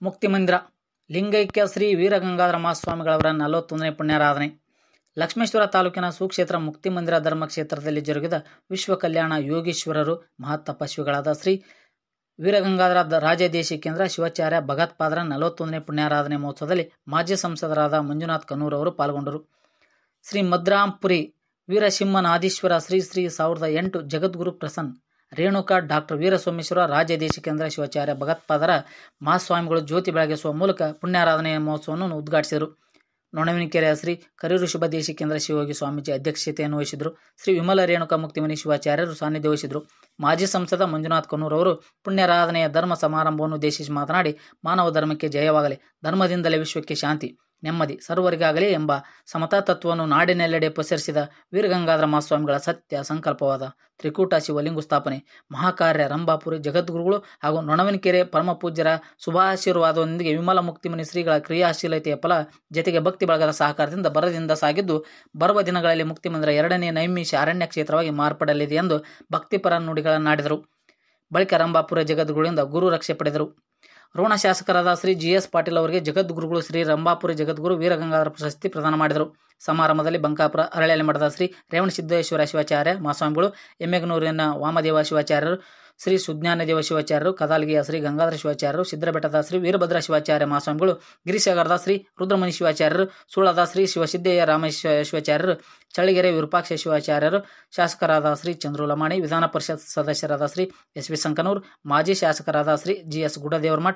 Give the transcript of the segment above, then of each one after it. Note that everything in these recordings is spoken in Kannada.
ಮುಕ್ತಿಮಂದಿರ ಲಿಂಗೈಕ್ಯ ಶ್ರೀ ವೀರಗಂಗಾಧರ ಮಹಾಸ್ವಾಮಿಗಳವರ ನಲವತ್ತೊಂದನೇ ಪುಣ್ಯಾರಾಧನೆ ಲಕ್ಷ್ಮೇಶ್ವರ ತಾಲೂಕಿನ ಸುಕ್ಷೇತ್ರ ಮುಕ್ತಿಮಂದಿರ ಧರ್ಮಕ್ಷೇತ್ರದಲ್ಲಿ ಜರುಗಿದ ವಿಶ್ವ ಕಲ್ಯಾಣ ಯೋಗೀಶ್ವರರು ಮಹತ್ ತಪಸ್ವಿಗಳಾದ ಶ್ರೀ ವೀರಗಂಗಾಧರ ದ- ರಾಜದೇಶಿ ಕೇಂದ್ರ ಶಿವಾಚಾರ್ಯ ಭಗತ್ಪಾದರ ನಲವತ್ತೊಂದನೇ ಪುಣ್ಯಾರಾಧನೆ ಮಹೋತ್ಸವದಲ್ಲಿ ಮಾಜಿ ಸಂಸದರಾದ ಮಂಜುನಾಥ್ ಕನ್ನೂರ್ ಅವರು ಪಾಲ್ಗೊಂಡರು ಶ್ರೀ ಮದ್ರಾಂಪುರಿ ವೀರಸಿಂಹನಾದೀಶ್ವರ ಶ್ರೀ ಶ್ರೀ ಸಾವಿರದ ಎಂಟು ಜಗದ್ಗುರು ಪ್ರಸನ್ನ ರೇಣುಕಾ ಡಾಕ್ಟರ್ ವೀರಸೋಮೇಶ್ವರ ರಾಜ್ಯದೇಶಿ ಕೇಂದ್ರ ಶಿವಾಚಾರ್ಯ ಭಗತ್ಪಾದರ ಮಹಾಸ್ವಾಮಿಗಳು ಜ್ಯೋತಿ ಬೆಳಗಿಸುವ ಮೂಲಕ ಪುಣ್ಯಾರಾಧನೆಯ ಮಹೋತ್ಸವವನ್ನು ಉದ್ಘಾಟಿಸಿದರು ನೊಣವಿನಕೆರೆಯ ಶ್ರೀ ಕರೂರು ಶುಭ ದೇಶಿ ಕೇಂದ್ರ ಶಿವಯೋಗಿ ಸ್ವಾಮೀಜಿ ಅಧ್ಯಕ್ಷತೆಯನ್ನು ವಹಿಸಿದರು ಶ್ರೀ ವಿಮಲ ರೇಣುಕಾ ಮುಕ್ತಿಮನಿ ಶಿವಾಚಾರ್ಯರು ಸಾನ್ನಿಧ್ಯ ವಹಿಸಿದರು ಮಾಜಿ ಸಂಸದ ಮಂಜುನಾಥ್ ಕನ್ನೂರ್ ಅವರು ಪುಣ್ಯಾರಾಧನೆಯ ಧರ್ಮ ಸಮಾರಂಭವನ್ನು ಉದ್ದೇಶಿಸಿ ಮಾತನಾಡಿ ಮಾನವ ಧರ್ಮಕ್ಕೆ ಜಯವಾಗಲಿ ಧರ್ಮದಿಂದಲೇ ವಿಶ್ವಕ್ಕೆ ಶಾಂತಿ ನೆಮ್ಮದಿ ಸರ್ವರಿಗಾಗಲಿ ಎಂಬ ಸಮತಾ ತತ್ವವನ್ನು ನಾಡಿನೆಲ್ಲೆಡೆ ಪಸರಿಸಿದ ವೀರಗಂಗಾಧರ ಮಹಾಸ್ವಾಮಿಗಳ ಸತ್ಯ ಸಂಕಲ್ಪವಾದ ತ್ರಿಕೂಟ ಶಿವಲಿಂಗು ಸ್ಥಾಪನೆ ಮಹಾಕಾರ್ಯ ರಂಭಾಪುರಿ ಜಗದ್ಗುರುಗಳು ಹಾಗೂ ನೊಣವಿನಕೆರೆ ಪರಮಪೂಜ್ಯರ ಶುಭಾಶೀರ್ವಾದದೊಂದಿಗೆ ವಿಮಲ ಮುಕ್ತಿಮನಿ ಶ್ರೀಗಳ ಕ್ರಿಯಾಶೀಲತೆಯ ಫಲ ಜತೆಗೆ ಭಕ್ತಿ ಬಳಗದ ಸಹಕಾರದಿಂದ ಬರದಿಂದ ಸಾಗಿದ್ದು ಬರುವ ದಿನಗಳಲ್ಲಿ ಮುಕ್ತಿಮಂದಿರ ಎರಡನೇ ನೈಮಿಷ ಅರಣ್ಯ ಕ್ಷೇತ್ರವಾಗಿ ಮಾರ್ಪಡಲಿದೆ ಎಂದು ಭಕ್ತಿಪರ ನುಡಿಗಳನ್ನಾಡಿದರು ಬಳಿಕ ರಂಭಾಪುರ ಜಗದ್ಗುರುಗಳಿಂದ ಗುರು ರಕ್ಷೆ ಪಡೆದರು ರೋಣ ಶಾಸಕರಾದ ಶ್ರೀ ಜಿ ಎಸ್ ಪಾಟೀಲ್ ಅವರಿಗೆ ಜಗದ್ಗುರುಗಳು ಶ್ರೀ ರಂಭಾಪುರಿ ಜಗದ್ಗುರು ವೀರಗಂಗಾಧರ ಪ್ರಶಸ್ತಿ ಪ್ರದಾನ ಮಾಡಿದರು ಸಮಾರಂಭದಲ್ಲಿ ಬಂಕಾಪುರ ಅರಳೆಯಲ್ಲಿ ಮಠದ ಶ್ರೀ ರೇವಣಸಿದ್ದೇಶ್ವರ ಶಿವಾಚಾರ್ಯ ಮಹಾಸ್ವಾಮಿಗಳು ಎಮ್ಮೆಗನೂರಿನ ವಾಮದೇವ ಶಿವಾಚಾರ್ಯರು ಶ್ರೀ ಸುಜ್ಞಾನದೇವ ಶಿವಾಚಾರ್ಯರು ಕದಾಲ್ಗಿಯ ಶ್ರೀ ಗಂಗಾಧರ ಶಿವಾಚಾರ್ಯರು ಸಿದ್ರಬೆಟ್ಟದ ಶ್ರೀ ವೀರಭದ್ರ ಶಿವಾಚಾರ್ಯ ಮಹಾಸ್ವಾಮಿಗಳು ಗಿರಿಸಾಗರದ ಶ್ರೀ ರುದ್ರಮುನಿ ಶಿವಾಚಾರ್ಯರು ಸುಳ್ಳದ ಶ್ರೀ ಶಿವಸಿದ್ದೇಯ ರಾಮೇಶ್ವ ಶಿವಾಚಾರ್ಯರು ಚಳಿಗೆರೆ ವಿರೂಪಾಕ್ಷ ಶಿವಾಚಾರ್ಯರು ಶಾಸಕರಾದ ಶ್ರೀ ಚಂದ್ರು ಲಮಾಣಿ ವಿಧಾನ ಪರಿಷತ್ ಸದಸ್ಯರಾದ ಶ್ರೀ ಎಸ್ ವಿ ಸಂಕನೂರ್ ಮಾಜಿ ಶಾಸಕರಾದ ಶ್ರೀ ಜಿ ಎಸ್ ಗುಡದೇವರಮಠ್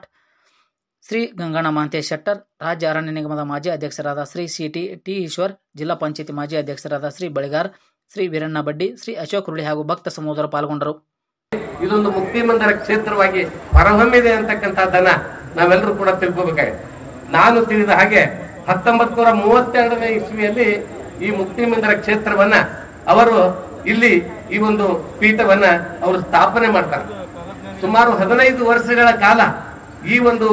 ಶ್ರೀ ಗಂಗಣ್ಣ ಮಹಂತೇಶ್ ಶೆಟ್ಟರ್ ರಾಜ್ಯ ಅರಣ್ಯ ನಿಗಮದ ಮಾಜಿ ಅಧ್ಯಕ್ಷರಾದ Shri C T T Eshwar ಜಿಲ್ಲಾ ಪಂಚಾಯತಿ ಮಾಜಿ ಅಧ್ಯಕ್ಷರಾದ ಶ್ರೀ ಬಳಿಗಾರ್ ಶ್ರೀ ವೀರಣ್ಣ ಬಡ್ಡಿ ಶ್ರೀ ಅಶೋಕ್ ರುಳಿ ಹಾಗೂ ಭಕ್ತ ಸಮುದ್ರ ಪಾಲ್ಗೊಂಡರು ಇದೊಂದು ಮುಕ್ತಿ ಮಂದಿರ ಕ್ಷೇತ್ರವಾಗಿ ಹೊರಹೊಮ್ಮಿದೆ ಅಂತಕ್ಕಂಥದ್ದನ್ನ ನಾವೆಲ್ಲರೂ ಕೂಡ ತಿಳ್ಕೋಬೇಕಾಗಿದೆ ನಾನು ತಿಳಿದ ಹಾಗೆ ಹತ್ತೊಂಬತ್ ನೂರ ಮೂವತ್ತೆರಡನೇ ಇಸ್ವಿಯಲ್ಲಿ ಈ ಮುಕ್ತಿ ಮಂದಿರ ಕ್ಷೇತ್ರವನ್ನ ಅವರು ಇಲ್ಲಿ ಈ ಒಂದು ಪೀಠವನ್ನ ಅವರು ಸ್ಥಾಪನೆ ಮಾಡ್ತಾರೆ ಸುಮಾರು ಹದಿನೈದು ವರ್ಷಗಳ ಕಾಲ ಈ ಒಂದು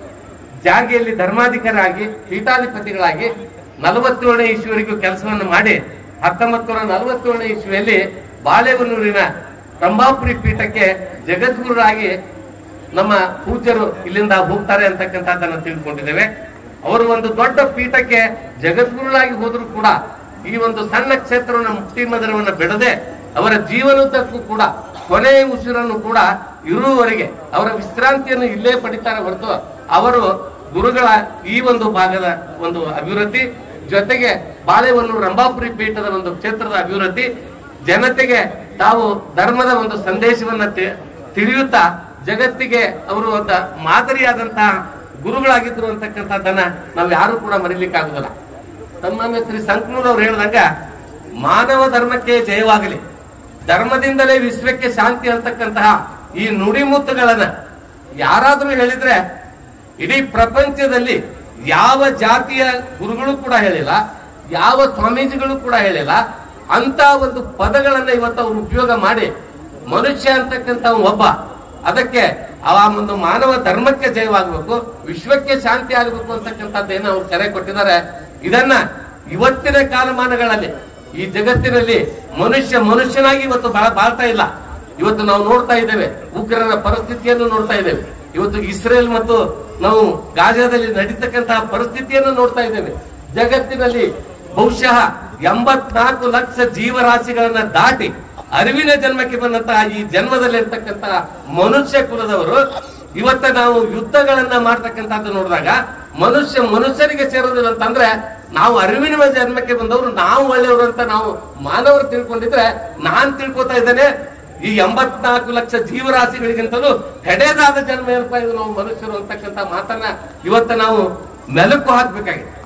ಜಾಗೆಯಲ್ಲಿ ಧರ್ಮಾಧಿಕಾರಾಗಿ ಪೀಠಾಧಿಪತಿಗಳಾಗಿ ನಲವತ್ತೇಳನೇ ಇಸ್ವಿವರೆಗೂ ಕೆಲಸವನ್ನು ಮಾಡಿ ಹತ್ತೊಂಬತ್ತು ನೂರ ನಲವತ್ತೇಳನೇ ಇಸ್ವಿಯಲ್ಲಿ ಬಾಳೆಹೊನ್ನೂರಿನ ರಂಭಾಪುರಿ ಪೀಠಕ್ಕೆ ಜಗದ್ಗುರುರಾಗಿ ನಮ್ಮ ಪೂಜ್ಯರು ಇಲ್ಲಿಂದ ಹೋಗ್ತಾರೆ ಅಂತಕ್ಕಂಥದ್ದನ್ನು ತಿಳ್ಕೊಂಡಿದ್ದೇವೆ ಅವರು ಒಂದು ದೊಡ್ಡ ಪೀಠಕ್ಕೆ ಜಗದ್ಗುರುಳಾಗಿ ಹೋದ್ರು ಕೂಡ ಈ ಒಂದು ಸಣ್ಣ ಕ್ಷೇತ್ರವನ್ನ ಮುಕ್ತಿ ಮಂದಿರವನ್ನ ಬಿಡದೆ ಅವರ ಜೀವನೋದ್ದಕ್ಕೂ ಕೂಡ ಕೊನೆಯ ಉಸಿರನ್ನು ಕೂಡ ಇರುವವರೆಗೆ ಅವರ ವಿಶ್ರಾಂತಿಯನ್ನು ಇಲ್ಲೇ ಪಡಿತಾರೆ ಹೊರತು ಅವರು ಗುರುಗಳ ಈ ಒಂದು ಭಾಗದ ಒಂದು ಅಭಿವೃದ್ಧಿ ಜೊತೆಗೆ ಬಾಳೆಹೊನ್ನೂರು ರಂಭಾಪುರಿ ಪೀಠದ ಒಂದು ಕ್ಷೇತ್ರದ ಅಭಿವೃದ್ಧಿ ಜನತೆಗೆ ತಾವು ಧರ್ಮದ ಒಂದು ಸಂದೇಶವನ್ನ ತಿ- ತಿಳಿಯುತ್ತಾ ಜಗತ್ತಿಗೆ ಅವರು ಒಂದು ಮಾದರಿಯಾದಂತಹ ಗುರುಗಳಾಗಿದ್ರು ಅಂತಕ್ಕಂಥದ್ದನ್ನ ನಾವು ಯಾರು ಕೂಡ ಮರೀಲಿಕ್ಕಾಗುದಿಲ್ಲ ತಮ್ಮ ಶ್ರೀ ಸಂಕನೂರ್ ಅವ್ರು ಹೇಳಿದಂಗ ಮಾನವ ಧರ್ಮಕ್ಕೆ ಜಯವಾಗಲಿ ಧರ್ಮದಿಂದಲೇ ವಿಶ್ವಕ್ಕೆ ಶಾಂತಿ ಅಂತಕ್ಕಂತಹ ಈ ನುಡಿಮುತ್ತುಗಳನ್ನ ಯಾರಾದ್ರೂ ಹೇಳಿದ್ರೆ ಇಡೀ ಪ್ರಪಂಚದಲ್ಲಿ ಯಾವ ಜಾತಿಯ ಗುರುಗಳು ಕೂಡ ಹೇಳಿಲ್ಲ ಯಾವ ಸ್ವಾಮೀಜಿಗಳು ಕೂಡ ಹೇಳಿಲ್ಲ ಅಂತ ಒಂದು ಪದಗಳನ್ನ ಇವತ್ತು ಅವರು ಉಪಯೋಗ ಮಾಡಿ ಮನುಷ್ಯ ಅಂತಕ್ಕಂಥ ಒಬ್ಬ ಅದಕ್ಕೆ ಆ ಒಂದು ಮಾನವ ಧರ್ಮಕ್ಕೆ ಜಯವಾಗಬೇಕು ವಿಶ್ವಕ್ಕೆ ಶಾಂತಿ ಆಗಬೇಕು ಅಂತಕ್ಕಂಥದ್ದೇನು ಅವ್ರು ಕರೆ ಕೊಟ್ಟಿದ್ದಾರೆ ಇದನ್ನ ಇವತ್ತಿನ ಕಾಲಮಾನಗಳಲ್ಲಿ ಈ ಜಗತ್ತಿನಲ್ಲಿ ಮನುಷ್ಯ ಮನುಷ್ಯನಾಗಿ ಇವತ್ತು ಬಾಳ- ಬಾಳ್ತಾ ಇಲ್ಲ ಇವತ್ತು ನಾವು ನೋಡ್ತಾ ಇದ್ದೇವೆ ಉಗ್ರರ ಪರಿಸ್ಥಿತಿಯನ್ನು ನೋಡ್ತಾ ಇದ್ದೇವೆ ಇವತ್ತು ಇಸ್ರೇಲ್ ಮತ್ತು ನಾವು ಗಾಜಾದಲ್ಲಿ ನಡೀತಕ್ಕಂತಹ ಪರಿಸ್ಥಿತಿಯನ್ನು ನೋಡ್ತಾ ಇದ್ದೇವೆ ಜಗತ್ತಿನಲ್ಲಿ ಬಹುಶಃ ಎಂಬತ್ನಾಲ್ಕು ಲಕ್ಷ ಜೀವರಾಶಿಗಳನ್ನ ದಾಟಿ ಅರಿವಿನ ಜನ್ಮಕ್ಕೆ ಬಂದಂತಹ ಈ ಜನ್ಮದಲ್ಲಿರ್ತಕ್ಕಂತಹ ಮನುಷ್ಯ ಕುಲದವರು ಇವತ್ತ ನಾವು ಯುದ್ಧಗಳನ್ನ ಮಾಡ್ತಕ್ಕಂಥದ್ದು ನೋಡಿದಾಗ ಮನುಷ್ಯ ಮನುಷ್ಯರಿಗೆ ಸೇರೋದಿಲ್ಲ ಅಂತಂದ್ರೆ ನಾವು ಅರಿವಿನ ಜನ್ಮಕ್ಕೆ ಬಂದವರು ನಾವು ಒಳ್ಳೆಯವರು ಅಂತ ನಾವು ಮಾನವರು ತಿಳ್ಕೊಂಡಿದ್ರೆ ನಾನ್ ತಿಳ್ಕೊತಾ ಇದ್ದೇನೆ ಈ ಎಂಬತ್ನಾಲ್ಕು ಲಕ್ಷ ಜೀವರಾಶಿಗಳಿಗಿಂತಲೂ ಕಡೆದಾದ ಜನ್ಮ ಏನಪ್ಪಾ ಇದು ನಾವು ಮನುಷ್ಯರು ಅಂತಕ್ಕಂಥ ಮಾತನ್ನ ಇವತ್ತು ನಾವು ಮೆಲುಕು ಹಾಕ್ಬೇಕಾಗಿದೆ